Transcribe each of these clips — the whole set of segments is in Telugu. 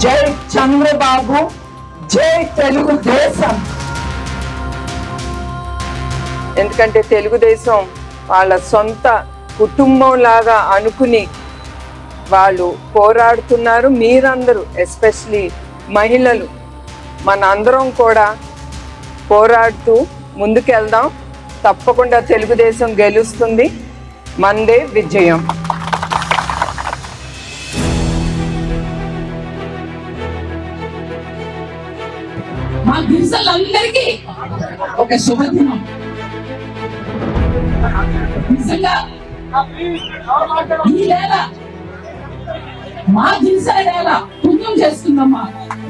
జై చంద్రబాబు జై తెలుగుదేశం ఎందుకంటే తెలుగుదేశం వాళ్ళ సొంత కుటుంబం లాగా అనుకుని వాళ్ళు పోరాడుతున్నారు మీరందరూ ఎస్పెషలీ మహిళలు మన అందరం కూడా పోరాడుతూ ముందుకెళ్దాం తప్పకుండా తెలుగుదేశం గెలుస్తుంది మందే విజయం మా గిరిజనులందరికీ ఒక శుభదినం నిజంగా ఈ నేల మా గిరిజన నేల పుణ్యం చేస్తుందమ్మా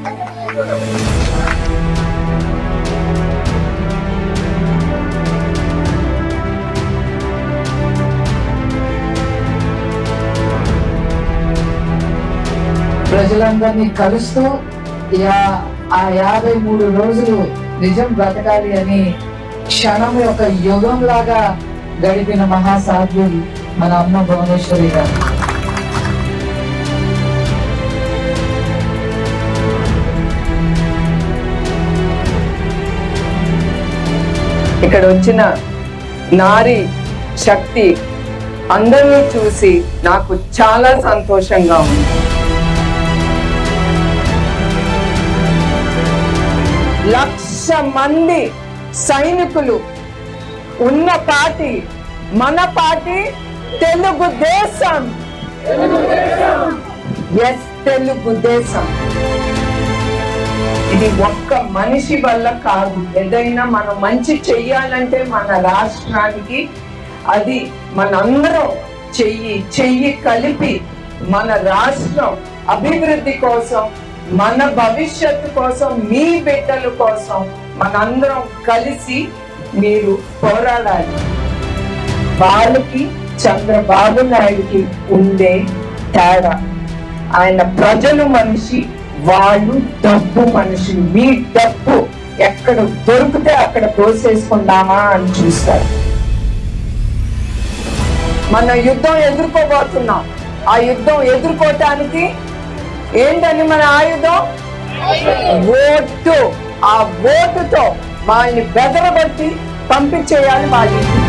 ప్రజలందరినీ కలుస్తూ యా- ఆ యాభై మూడు రోజులు నిజం బ్రతకాలి అని క్షణం యొక్క యుగం లాగా గడిపిన మహాసాధ్యులు మన అమ్మ భువనేశ్వరి గారు ఇక్కడ వచ్చిన నారి శక్తి అందరినీ చూసి నాకు చాలా సంతోషంగా ఉంది లక్ష మంది సైనికులు ఉన్న పార్టీ మన పార్టీ తెలుగుదేశం ఎస్ తెలుగుదేశం ఇది ఒక్క మనిషి వల్ల కాదు ఏదైనా మనం మంచి చెయ్యాలంటే మన రాష్ట్రానికి అది మనందరం చెయ్యి చెయ్యి కలిపి మన రాష్ట్రం అభివృద్ధి కోసం మన భవిష్యత్తు కోసం మీ బిడ్డల కోసం మనందరం కలిసి మీరు పోరాడాలి వాళ్ళకి చంద్రబాబు నాయుడుకి ఉండే తేడా ఆయన ప్రజలు మనిషి వాళ్ళు డబ్బు మనిషి మీ డబ్బు ఎక్కడ దొరికితే అక్కడ దోసేసుకుందామా అని చూస్తారు మన యుద్ధం ఎదుర్కోబోతున్నాం ఆ యుద్ధం ఎదుర్కోవటానికి ఏంటని మన ఆయుధం ఓటు ఆ ఓటుతో వాళ్ళని బెదరగొట్టి పంపించేయాలి వాళ్ళ ఇంటికి